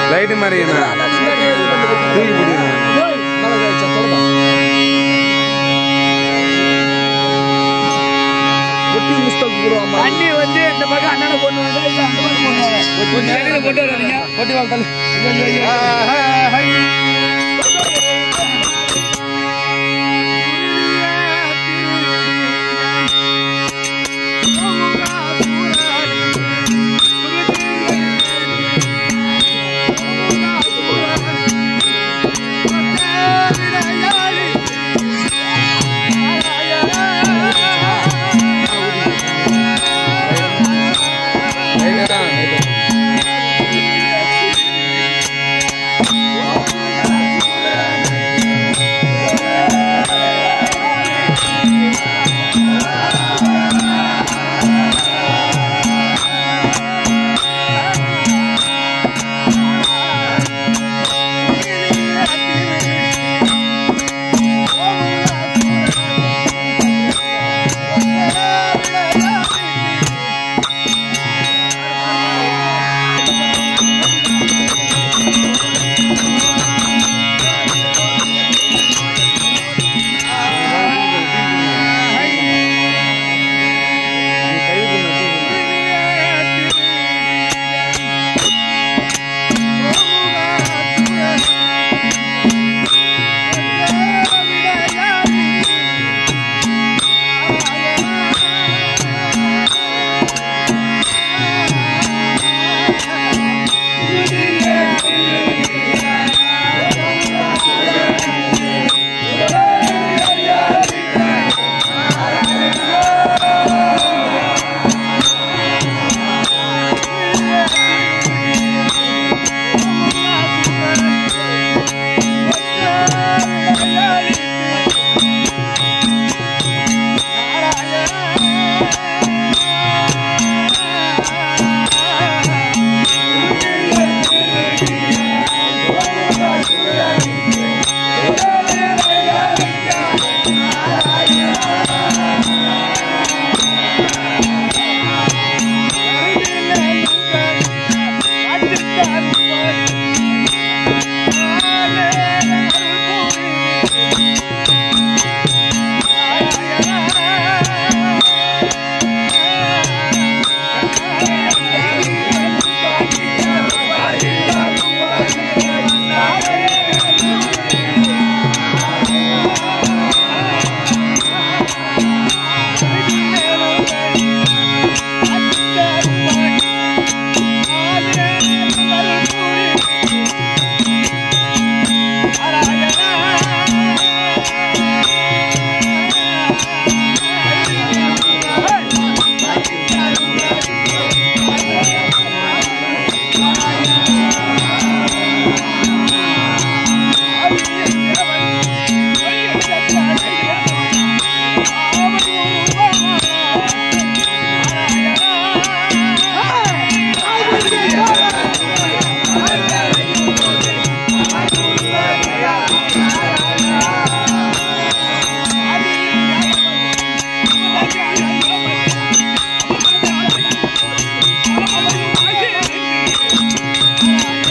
Light மாதிரி என்ன தூக்கி பிடிக்கணும் தண்ணி வந்து இந்த பக்கம் அண்ணனை கொண்டு வந்தா இது அந்த பக்கம் கொண்டு வர கொஞ்சம் இடையில கொண்டு வராதீங்க கொட்டி வாழ்த்தாலும் லைட்டு தான் லைட்டு ஆ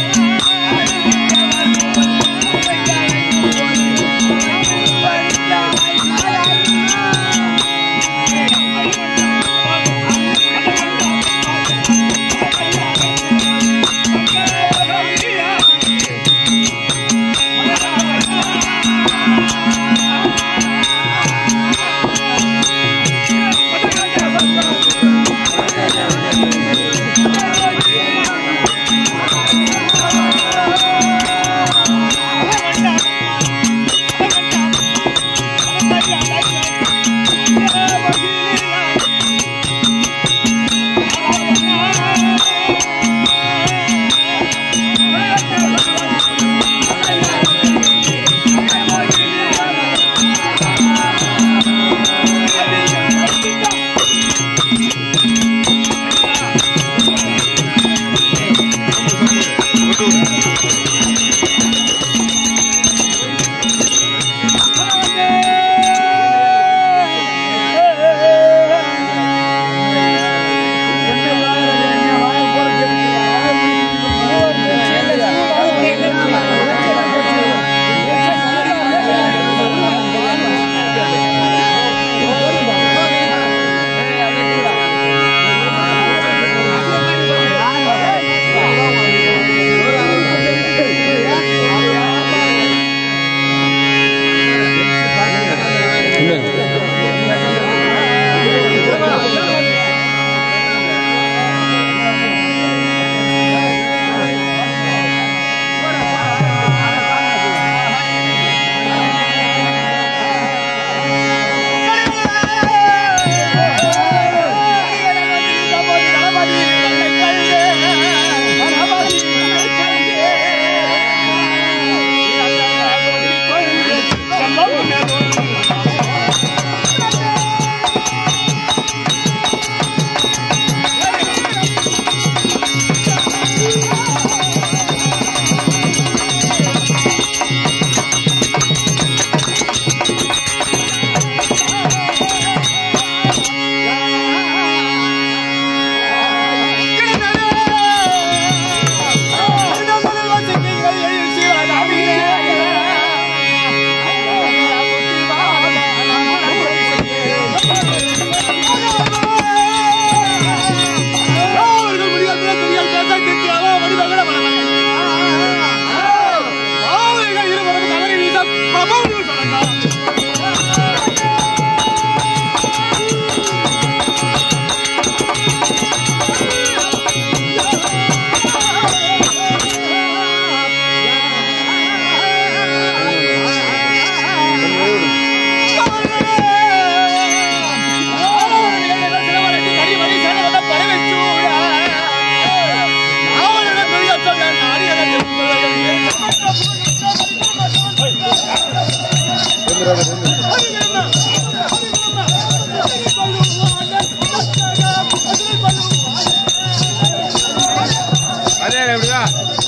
அதே எப்படிதா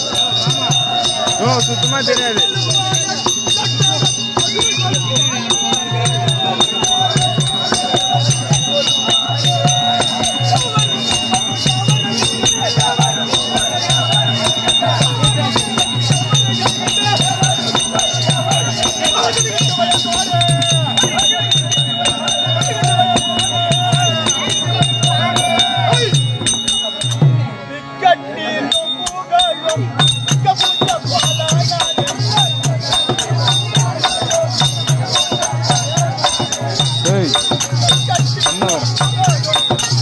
ஓ சுத்தமா தெரியாது ஏய் என்ன வர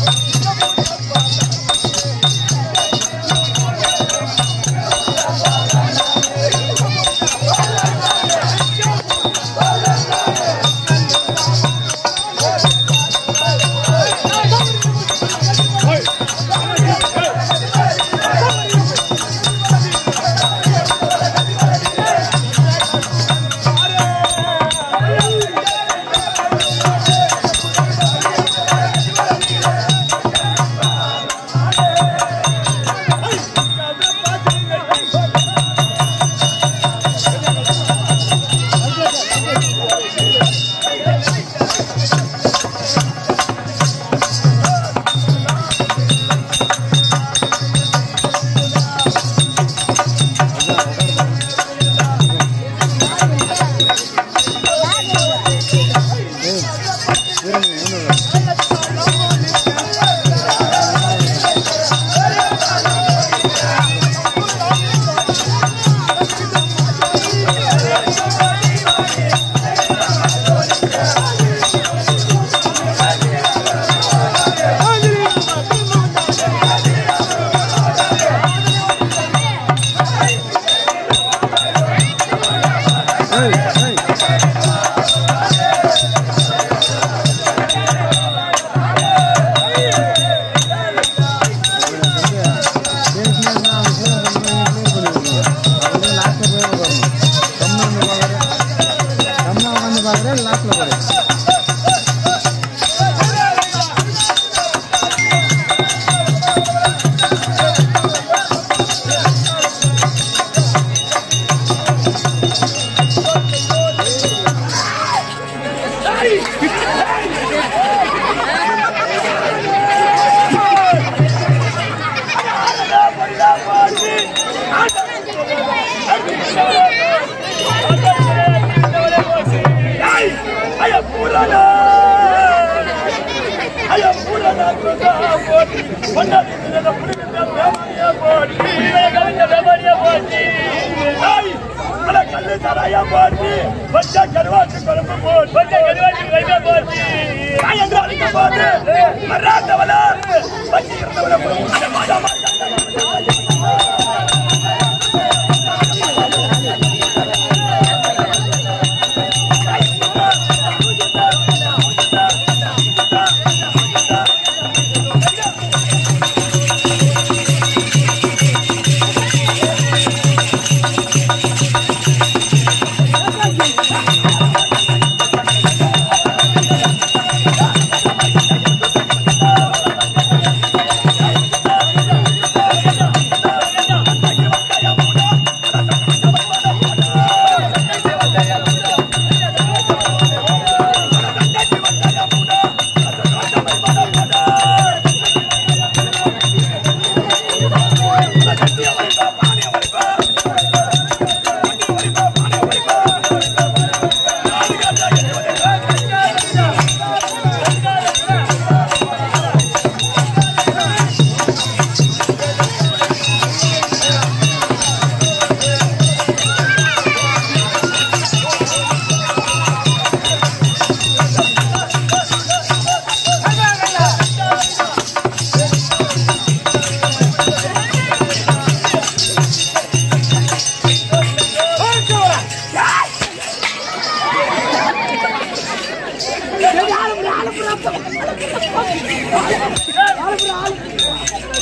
ஏய் ஏய்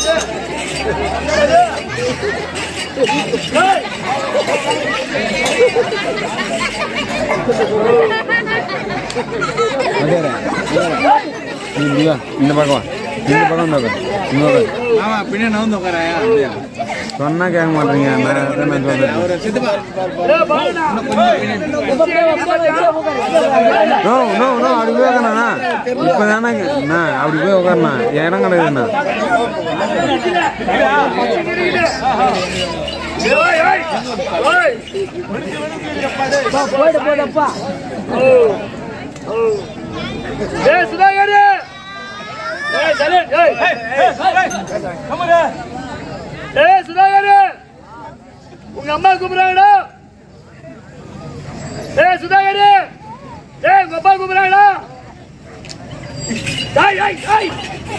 ஏய் அதேடா நீ இப்படி வா இந்த பக்கம் வா இந்த பக்கம் இந்த பக்கம் இந்த பக்கம் ஆமா பின்ன நான் வந்து உட்காரேன் சொன்னா கேட்க மாட்டீங்க நான் அதான் நான் சொல்றேன் ஒரு சித்தப்பா நோ நோ நோ அப்படி போய் உட்காரண்ணா இப்போ தானே நான் அப்படி போய் உட்காரணா இடம் கிடையாதுண்ணா போயிட்டு போதப்பா ஏய் சுதாகர் ஏய் சலே ஏய் ஏய் சுதாகர் உங்க அம்மா கூப்பிடுறாங்கடா ஏய் சுதாகர் ஏய் உங்க அப்பா கூப்பிடுறாங்கடா டேய் ஏய் ஏய்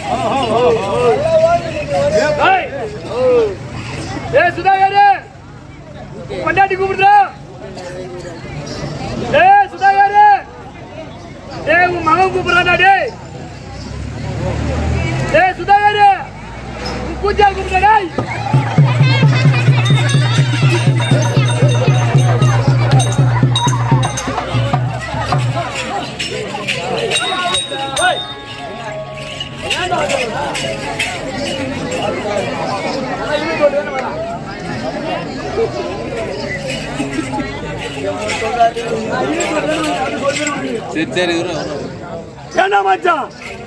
ஏய் ஏய் சுதாகர் கொண்டாட்டி கூப்பிடுறா ஏய் சுதாகர் ஏய் உன் மகன் கூப்பிடுறான்டா டேய் ஏய் சுதாகர் உன் பூஜா கூப்பிடுறா டேய் சரி சரி இரு ஏண்டா மச்சான்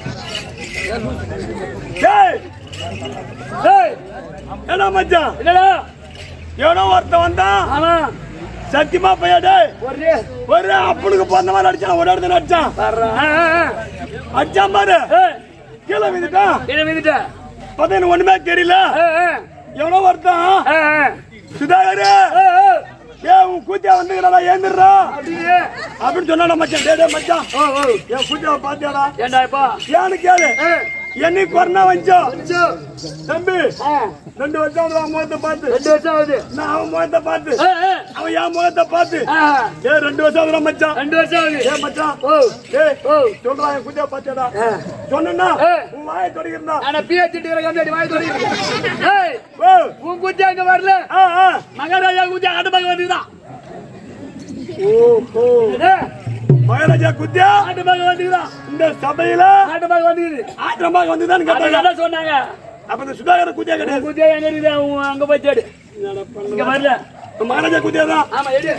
டேய் டேய் ஏண்டா மச்சான் என்னடா எவனோ ஒருத்தன் வந்தான் ஆமா சத்தியமா பையா டேய் ஒரே ஒரே அப்பனுக்கு பிறந்த மாதிரி அடிச்சான் ஒரு இடத்துல அடிச்சான் அடிச்சான் பாரு கீழே விழுந்துட்டான் கீழே விழுந்துட்டேன் பார்த்தா எனக்கு ஒண்ணுமே தெரியல எவனோ ஒருத்தன் சுதாகர் ஏ உன் கூத்தியா வந்துக்கிறா ஏந்திரா அப்படின்னு சொன்னா மச்சான் டேய் டேய் மச்சான் என் கூத்தியாவை பாத்தியாடா ஏண்டாப்பா ஏன்னு கேளு என்னை கொரோனா வந்துச்சோ தம்பி ரெண்டு வருஷம் ஆகுது அவன் முகத்தை பார்த்து ரெண்டு வருஷம் ஆகுது நான் அவன் முகத்தை பார்த்து அவன் என் முகத்தை பார்த்து ஏ ரெண்டு வருஷம் ஆகுது மச்சான் ரெண்டு வருஷம் ஆகுது ஏ மச்சான் ஓ ஏ ஓ சொல்றா என் கூத்தியா பாத்தியாடா சொன்னா உன் வாயை தொடங்கிருந்தா நான் பிஹெச்டி கம்பெனி வாங்கி தொடங்கி ஏய் ஓ உன் கூத்தியா இங்க வரல மகாராஜா கூத்தியா ஆட்டு பக்கம் வந்துதான் ஓஹோ மகாராஜா குத்தியா ஆட்டு பக்கம் வந்துதான் இந்த சபையில ஆட்டு பக்கம் வந்துது ஆட்டு பக்கம் வந்துதான் கேட்டாங்க சொன்னாங்க அப்ப இந்த சுதாகர குத்தியா கிடையாது குத்தியா எங்க இருக்குது அவன் அங்க போய் தேடு இங்க வரல மகாராஜா குத்தியா தான் ஆமா எடு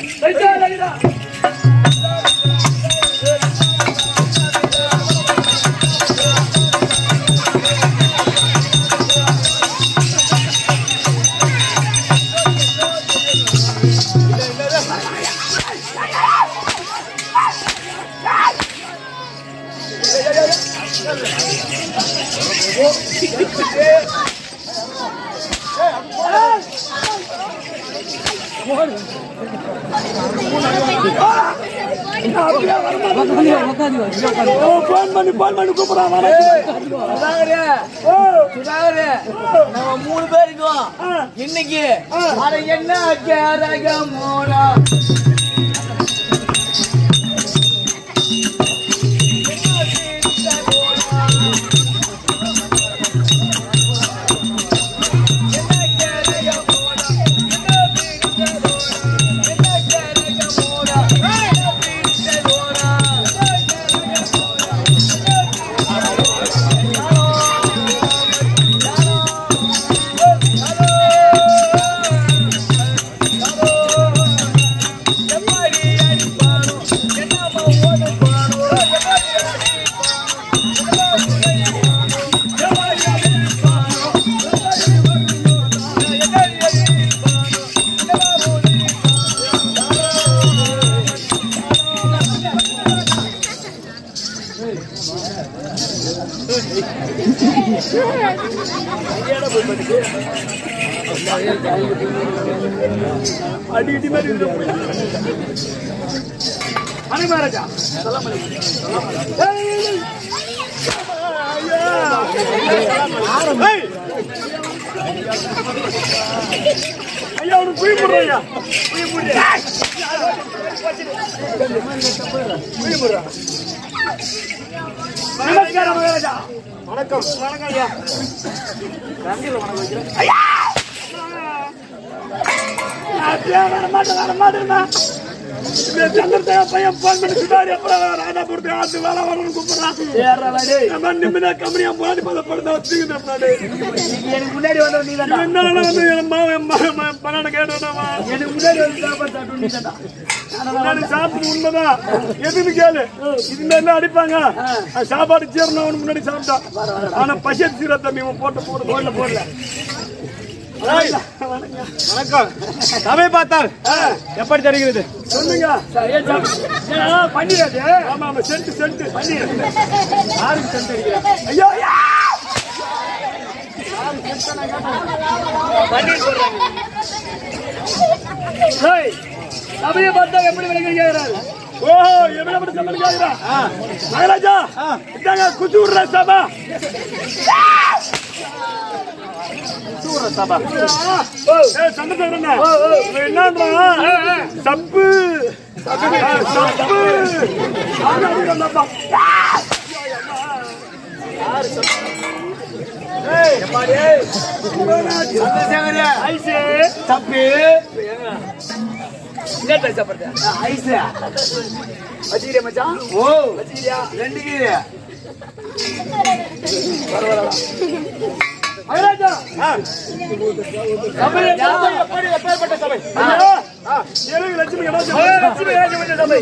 போன் பண்ணி போன் பண்ணி கூப்பிடுறான் சுதாகரு நம்ம மூணு பேர் இருக்கோம் இன்னைக்கு அட என்ன கேரகமோனா அடி இடி மாதிரி இருக்கு. அணை மகாராஜா ஏய், ஏய், ஏய். ஏய். ஐயா அவனுக்கு குழி போடுறாங்க குழி போடு குழி போடுறா நமஸ்காரம் மகாராஜா வணக்கம் வணக்கம் ஐயா ரங்கில வணக்கம் வைக்கிறேன் ஐயா அப்படியே வர மாட்டேன் வர மாட்டேன் இந்த சந்திரதேவ பையன் போன் பண்ணி சுதாரி அப்புறம் ராதாபுரத்து ஆத்து வேலை வரணும்னு கூப்பிடுறான் ஏறா வாடி. நம்ம நிம்மதியா கம்பெனியா போராடி பதப்படுத்த வச்சுக்கிட்டு முன்னாடி எனக்கு முன்னாடி வந்தவன் நீ தான்டா. என்னால வந்து என் மாவன் என் மகன் மகன் பண்ணாட கேட்டோம்மா எனக்கு முன்னாடி வந்து சாப்பாடு சாப்பிட்டு நீ தான்டா. முன்னாடி சாப்பிட்டு உண்மைதான் எதுன்னு கேளு இது மாதிரி அடிப்பாங்க அது சாப்பாடு சீரணும் அவனுக்கு முன்னாடி சாப்பிட்டான் ஆனா பசி சீர தம்பி இவன் போட்டு போட்டு போடல போடல வணக்கம் சபை பார்த்தால் எப்படி தெரிகிறது சொல்லுங்க ஏன் சாப்பிட்டு? ஏன்னா, பண்ணிடாது. ஆமா ஆமா சென்ட் சென்ட் யாருக்கு சென்ட் அடிக்கிறேன் ஐயோ ஐயா! ஏய், சபையை பார்த்தா எப்படி விளங்குன்னு கேக்குறாரு. ஓஹோ எப்படி எப்படி சமைக்கிறாரா மகாராஜா இதாங்க குச்சி விடுற சபா சபா ஏய் சந்தோஷம் என்னன்றா சப்பு சப்பு சந்திரசேகரே, ஐசு தம்பி. என்னடா சாப்பிடுற? ஐஸு. வச்சுக்கிறியா மச்சான்? வச்சுக்கிறியா? ரெண்டு கீரை. மகாராஜா சபையை பார்த்தா எப்படி எப்பேற்பட்ட சபை ஏழு லட்சுமி மகாலட்சுமி ராஜமன்ற சபை.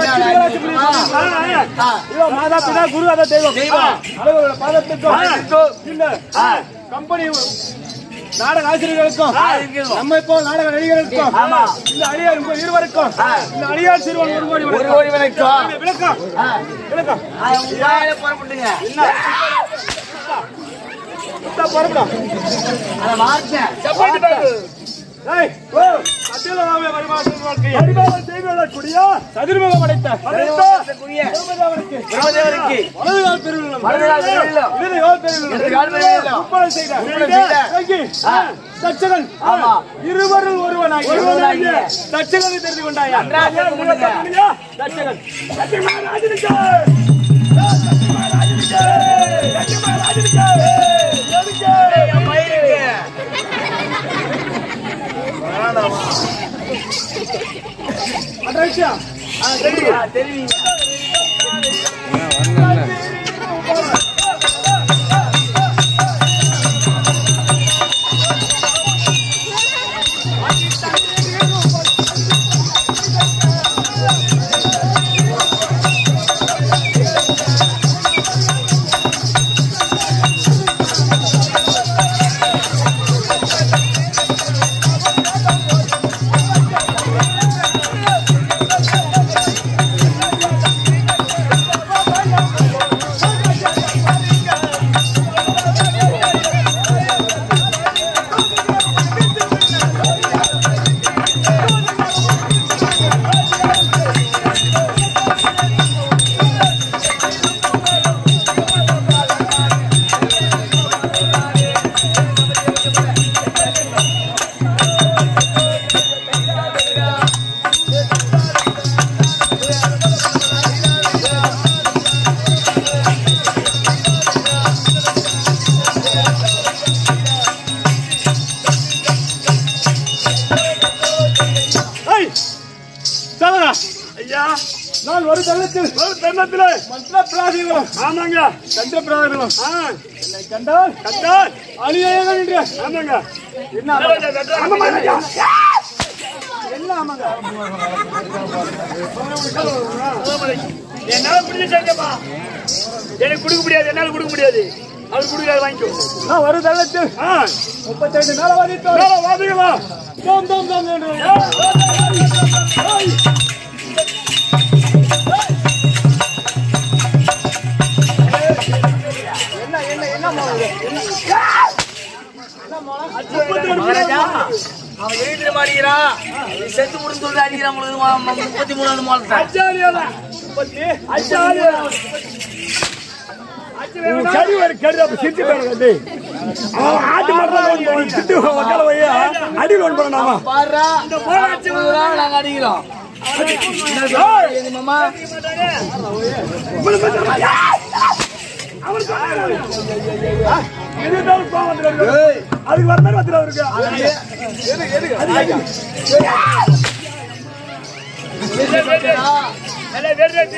மாதா பிதா குரு அத தெய்வம் தெய்வம். அவர்களோட பாதத்துக்கும் பாதத்துக்கும். இந்த கம்பெனி நாடக ஆசிரியர்களுக்கும் ஆ, இருக்கிறோம். நம்ம இப்போ நாடக நடிகர்களுக்கும் ஆமா. இந்த அடியார் உங்க இருவருக்கும் இந்த அடியார் சிறுவன் ஒரு கோடி ஒரு வணக்கம். கோடி வணக்கம். இந்த விளக்கம் விளக்கம் ஆ, உங்க வாயில புறப்பட்டுங்க. இந்த பொறுப்புடா. அதை மாத்தேன். சப்பாத்தி பாக்கு. ஏய், ஓ, சத்தியலோகமே பரிமாற்ற வாழ்க்கையை. பரிமாற்றம் செய்வதற்குரிய சதுர்முகம் படைத்த சதுர்முகத்துக்குரிய பிரம்மதேவனுக்கு பிரம்மதேவனுக்கு வலதுகால் பெருவிரலும் வலதுகால் பெருவிரலும் இடதுகால் பெருவிரலும் இடதுகால் பெருவிரலும் ஒப்பனை செய்த ஒப்பனை செய்த தங்கி, தச்சகன் ஆமா. இருவருள் ஒருவனாகி ஒருவனாகிய தச்சகனை தெரிந்து கொண்டாயா நன்றாக தெரிந்து கொண்டீங்க. தச்சகன் தச்சகன் ராஜனுக்கு தச்சகன் ராஜனுக்கு தச்சகன் ராஜனுக்கு எதுக்கு? என் பையனுக்கு. அட்ராக்ஷா ஆ, தெரியுங்க. ஆ, தெரியுங்க. ஐய் சவரா ஐயா நான் ஒரு தருணத்தில் ஒரு தருணத்தில் மந்திர பிராதிகளும் ஆமாங்க சந்திர பிராதிகளும் என்னை கண்டால் கண்டால் அழியாக நின்று ஆமாங்க என்ன ஆமாங்க ஐயா. என்ன ஆமாங்க என்னால முடிஞ்சிட்டாங்கப்பா எனக்கு கொடுக்க முடியாது என்னால கொடுக்க முடியாது அவர் கொடுக்காது வாங்கிக்கோ நான் ஒரு தருணத்தில் முப்பத்தைந்து நாள் வாதித்தோம் வாதிகளா தோம் தோம் தோம் என்று என்ன என்ன என்ன மாவு மகாராஜா, அவன் எழுதிற மாட்டேங்கிறான். நீ செத்து முடிஞ்சு சொல்லிட்டு அடிக்கிறான் உங்களுக்கு ம- ம- முப்பத்தி மூணாவது மாதத்தை. சரி ஒரு கரு அப்ப சிரிச்சு பாருங்க அவன் ஆட்டு மாட்டலாம் சிட்டு உக்கால போய் அடியில் ஒன்று பண்ணாமா பாருடா, முப்பது நாள் நாங்க அடிக்கிறோம். என்ன மாமா? எதுனாலும் கோவம் வந்துடும் அதுக்கு வர மாதிரி வந்துடும் அவருக்கு எல்லாம் வெறும் வெட்டி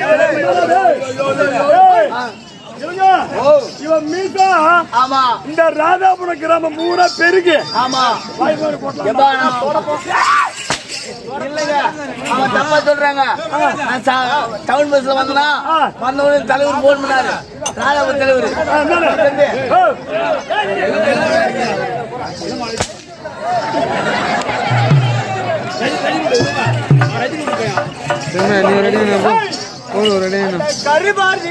இருங்க. இவன் மீசா ஆமா இந்த ராதாபுரம் கிராமம் பூரா பெருகு ஆமா வாய்ப்பாடு போட்டலாம். எப்பா நான் போட போ- இல்லைங்க அவன் தப்பா சொல்றாங்க நான் சா- டவுன் பஸ்ல வந்தனா வந்தவனே தலைவர் போன் பண்ணாரு ராதாபுரம் தலைவர் ஆ, என்னண்ணே? ஓ. சரிண்ணா நீ ரெடி போதும் ரெடி கருபாரி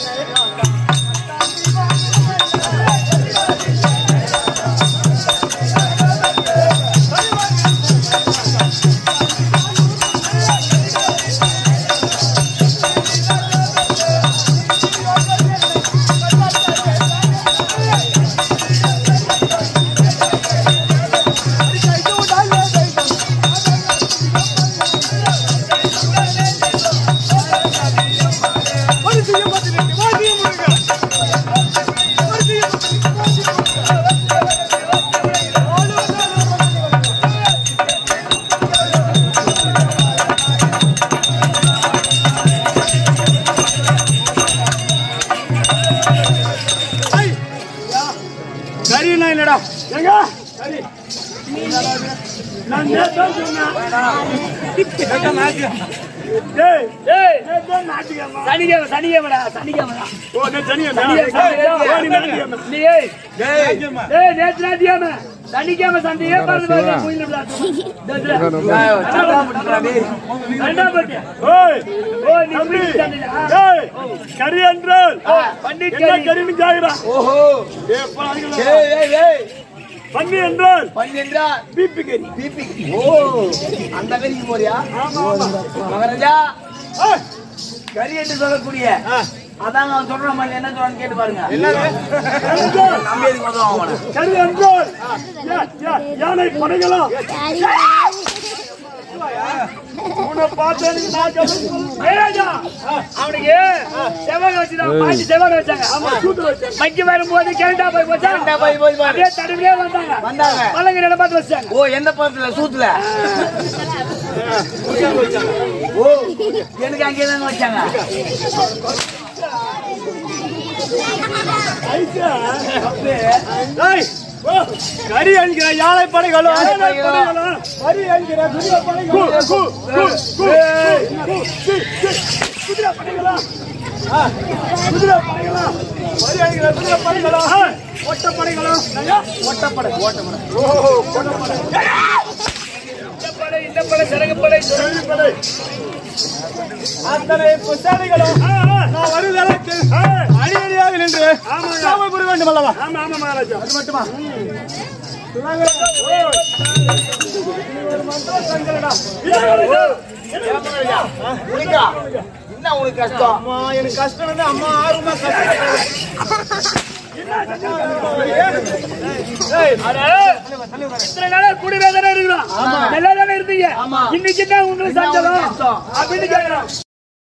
கறினா இல்லடா எங்க கறி நான் நேத்தான் சொன்னேன் டேய் ஏய் நேத்தான் நாட்டுக்கேம்மா சனிக்கிழமை சனிக்கிழமைடா சனிக்கிழமைடா ஓ நே தனியா சனிக்கிழமை, ஓ நீ நாட்டுக்கேம்மா நீ ஏய் ஏய் நேற்று நாட்டியாம சனிக்கிழமை சண்டையே பறந்து பாரு குயில ரெண்டாம் பட்டி ஓய் ஓ நீ தம்பி குயில சண்டையா ஏய் கறி என்றால் பண்டிட் என்ன கறி கறின்னு கேக்குறா ஓஹோ ஏய் பாருங்க ஏய் ஏய் ஏய் பண்ணி என்றால் பன்னெண்டா பிபி கறி பிபி ஓ அந்த கறிக்கு போறியா மகாராஜா ஏய், கறி என்று சொல்லக்கூடிய அதாங்க அவன் சொல்ற மாதிரி என்ன சொல்றான்னு கேட்டு பாருங்க என்றால் நம்பி எதுக்கு முதல்ல அவனை கறி என்றால் யா- யா- யானை படைகளா உன்னை பார்த்து எனக்கு நான் கவனிக்கல. ஏராஜா அவனுக்கு செவ்வாய் வச்சுதான் பாட்டி செவ்வாய் வச்சாங்க ஆமா கூட்டு வச்சேன். மக்கி வரும்போது கேரண்டா போய் போச்சா கரெக்டா போய் போய் பாரு அப்படியே தடுமையே வந்தாங்க வந்தாங்க. பழங்க இடம் பார்த்து வச்சாங்க ஓ எந்த படத்துல சூத்துல ஓ எனக்கு அங்கே தாங்க வச்சாங்க ஐயா, ஏய், ஓ, கறி அழிக்கிற யானை படைகளோ யானை யானை படைகளோ. படைகளோ, கறி அழிக்கிற குதிரை படைகளோ கு, கு, கு, கு, கு, கு, கு, குதிரை படைகளா ஆ, குதிரை படைகளா கறி அழிக்கிற குதிரை படைகளோ ஆ, ஒட்ட படைகளோ ஐயா, ஓட்டப்படை ஓட்டப்படை ஓ, ஒட்ட படை இந்த படை இந்த படை சரகு படை கறி படை அத்தனை புத்தாடைகளும் நான் வருவதற்கு அடி அடியாக நின்று சாமி புரிய வேண்டும் அல்லவா ஆமா ஆமா மகாராஜா அது மட்டுமா உனக்கா என்ன உனக்கு கஷ்டம் அம்மா எனக்கு கஷ்டம் வந்து அம்மா ஆர்வமா இத்தனை நாளா கூடவே தானே இருக்கிறோம் நல்லா தானே இருந்தீங்க ஆமா. இன்னைக்கு தான் உங்களுக்கு என்ன சஞ்சலம் உங்களுக்கு கஷ்டம்? அப்படின்னு கேட்கிறோம்